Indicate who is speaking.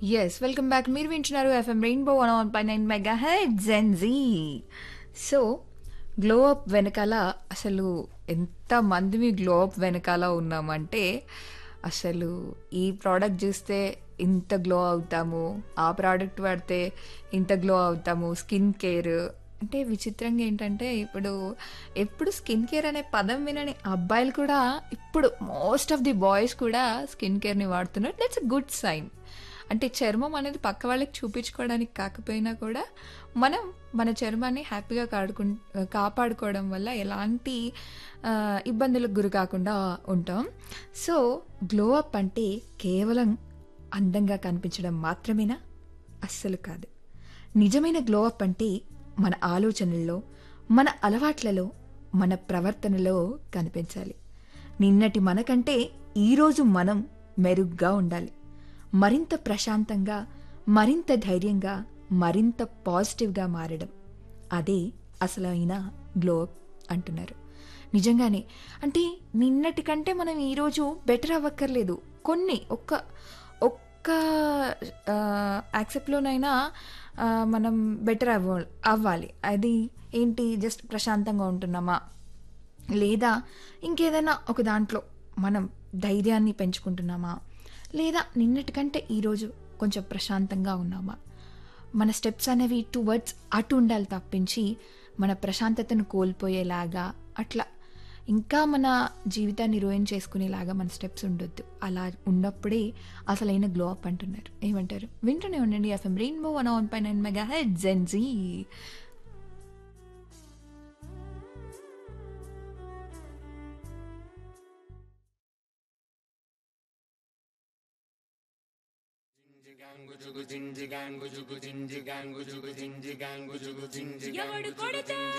Speaker 1: yes welcome back మీరు వింటున్నారు FM Rainbow one one five nine mega head Gen Z so glow up వెనకాల అసలు ఎంత మంది గ్లో అప్ వెనకాల ఉన్నామంటే అసలు ఈ ప్రోడక్ట్ చూస్తే ఇంత గ్లో అవుతాము ఆ ప్రోడక్ట్ వాడితే ఇంత గ్లో అవుతాము స్కిన్ కేర్ అంటే విచిత్రంగా ఏంటంటే ఇప్పుడు ఎప్పుడు స్కిన్ కేర్ అనే పదం వినని అబ్బాయిలు కూడా ఇప్పుడు మోస్ట్ ఆఫ్ ది బాయ్స్ కూడా స్కిన్ కేర్ని వాడుతున్నారు దట్స్ అ గుడ్ సైన్ అంటే చర్మం అనేది పక్క వాళ్ళకి చూపించుకోవడానికి కాకపోయినా కూడా మనం మన చర్మాన్ని హ్యాపీగా కాడుకు కాపాడుకోవడం వల్ల ఎలాంటి ఆ, ఇబ్బందులకు గురి కాకుండా ఉంటాం సో గ్లో అప్ అంటే కేవలం అందంగా కనిపించడం మాత్రమేనా అస్సలు కాదు నిజమైన గ్లో అప్ అంటే మన ఆలోచనల్లో మన అలవాట్లలో మన ప్రవర్తనలో కనిపించాలి నిన్నటి మనకంటే ఈరోజు మనం మెరుగ్గా ఉండాలి మరింత ప్రశాంతంగా మరింత ధైర్యంగా మరింత పాజిటివ్గా మారడం అదే అసలైన గ్లో అప్ అంటున్నారు నిజంగానే అంటే నిన్నటి కంటే మనం ఈరోజు బెటర్ అవ్వక్కర్లేదు కొన్ని ఒక్క ఒక్క యాక్సెప్ట్లోనైనా మనం బెటర్ అవ్వ అవ్వాలి అది ఏంటి జస్ట్ ప్రశాంతంగా ఉంటున్నామా లేదా ఇంకేదైనా ఒక దాంట్లో మనం ధైర్యాన్ని పెంచుకుంటున్నామా లేదా నిన్నటికంటే ఈరోజు కొంచెం ప్రశాంతంగా ఉన్నామా మన స్టెప్స్ అనేవి టువర్డ్స్ అటు ఉండాలి తప్పించి మన ప్రశాంతతను కోల్పోయేలాగా అట్లా ఇంకా మన జీవితాన్ని రూయిన్ చేసుకునేలాగా మన స్టెప్స్ ఉండొద్దు అలా ఉన్నప్పుడే అసలైన గ్లో అప్ అంటున్నారు ఏమంటారు వింటూనే ఉండండి FM Rainbow one one five nine mega head Gen Z
Speaker 2: ఎవడు కొడితే